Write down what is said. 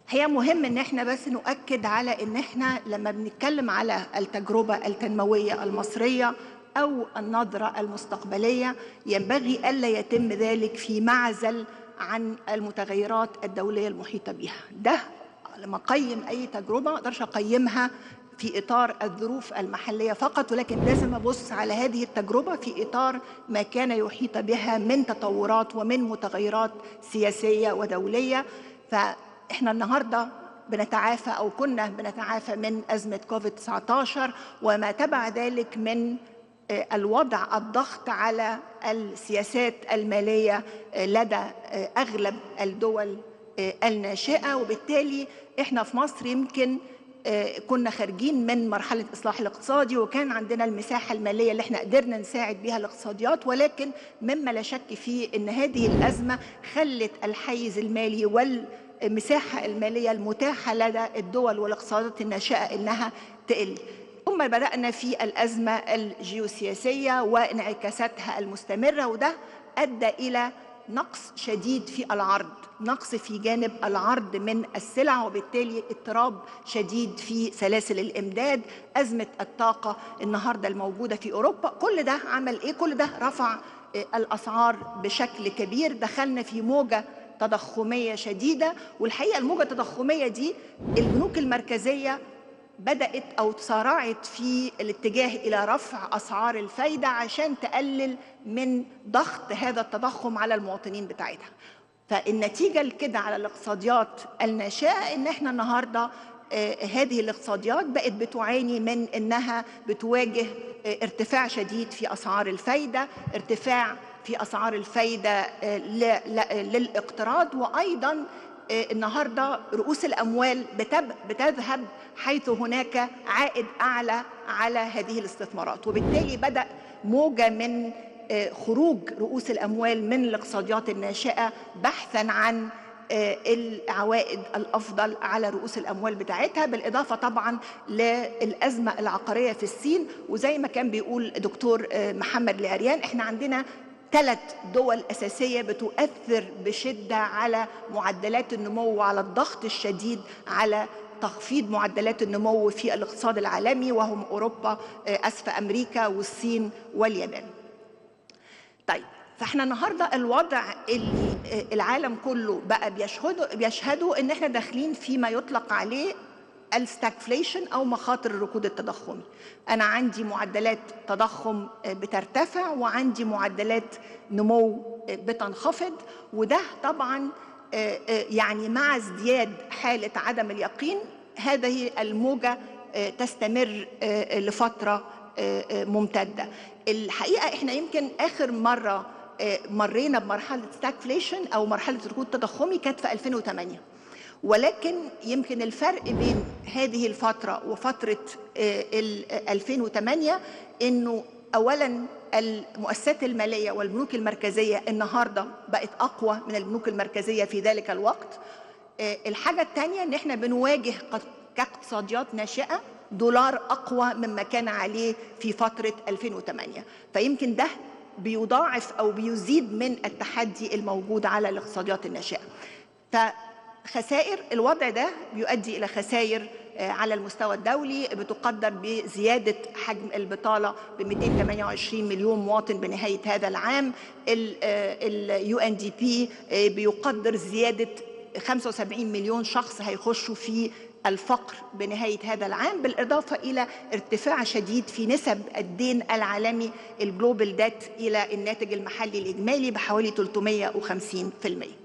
هي مهم ان احنا بس نؤكد على ان احنا لما بنتكلم على التجربه التنمويه المصريه او النظره المستقبليه ينبغي الا يتم ذلك في معزل عن المتغيرات الدوليه المحيطه بها ده لما اقيم اي تجربه ما اقدرش اقيمها في اطار الظروف المحليه فقط ولكن لازم ابص على هذه التجربه في اطار ما كان يحيط بها من تطورات ومن متغيرات سياسيه ودوليه فاحنا النهارده بنتعافى او كنا بنتعافى من ازمه كوفيد 19 وما تبع ذلك من الوضع الضغط على السياسات الماليه لدى اغلب الدول الناشئه وبالتالي احنا في مصر يمكن كنا خارجين من مرحلة الإصلاح الاقتصادي وكان عندنا المساحة المالية اللي احنا قدرنا نساعد بها الاقتصاديات ولكن مما لا شك فيه أن هذه الأزمة خلت الحيز المالي والمساحة المالية المتاحة لدى الدول والاقتصادات الناشئة أنها تقل ثم بدأنا في الأزمة الجيوسياسية وانعكاساتها المستمرة وده أدى إلى نقص شديد في العرض نقص في جانب العرض من السلع وبالتالي اضطراب شديد في سلاسل الامداد ازمه الطاقه النهارده الموجوده في اوروبا كل ده عمل ايه كل ده رفع الاسعار بشكل كبير دخلنا في موجه تضخميه شديده والحقيقه الموجه التضخميه دي البنوك المركزيه بدأت أو تسارعت في الاتجاه إلى رفع أسعار الفايدة عشان تقلل من ضغط هذا التضخم على المواطنين بتاعتها فالنتيجة لكده على الاقتصاديات الناشئة إن إحنا النهاردة هذه الاقتصاديات بقت بتعاني من إنها بتواجه ارتفاع شديد في أسعار الفايدة ارتفاع في أسعار الفايدة للاقتراض وأيضاً النهارده رؤوس الاموال بتذهب حيث هناك عائد اعلى على هذه الاستثمارات وبالتالي بدا موجه من خروج رؤوس الاموال من الاقتصاديات الناشئه بحثا عن العوائد الافضل على رؤوس الاموال بتاعتها بالاضافه طبعا للازمه العقاريه في الصين وزي ما كان بيقول دكتور محمد العريان احنا عندنا ثلاث دول أساسية بتؤثر بشدة على معدلات النمو وعلى الضغط الشديد على تخفيض معدلات النمو في الاقتصاد العالمي وهم أوروبا أسفل أمريكا والصين واليابان طيب فاحنا النهارده الوضع اللي العالم كله بقى بيشهدوا بيشهدوا ان احنا داخلين فيما يطلق عليه الستاكفليشن او مخاطر الركود التضخمي انا عندي معدلات تضخم بترتفع وعندي معدلات نمو بتنخفض وده طبعا يعني مع ازدياد حاله عدم اليقين هذه الموجه تستمر لفتره ممتده الحقيقه احنا يمكن اخر مره مرينا بمرحله ستاكفليشن او مرحله ركود تضخمي كانت في 2008 ولكن يمكن الفرق بين هذه الفترة وفترة 2008 انه اولا المؤسسات المالية والبنوك المركزية النهاردة بقت اقوى من البنوك المركزية في ذلك الوقت الحاجة الثانية ان احنا بنواجه كاقتصاديات ناشئة دولار اقوى مما كان عليه في فترة 2008 فيمكن ده بيضاعف او بيزيد من التحدي الموجود على الاقتصاديات الناشئة ف خسائر الوضع ده بيؤدي الى خسائر على المستوى الدولي بتقدر بزياده حجم البطاله ب 228 مليون مواطن بنهايه هذا العام اليو ان دي بي بيقدر زياده 75 مليون شخص هيخشوا في الفقر بنهاية هذا العام بالإضافة إلى ارتفاع شديد في نسب الدين العالمي الجلوبال دات إلى الناتج المحلي الإجمالي بحوالي 350%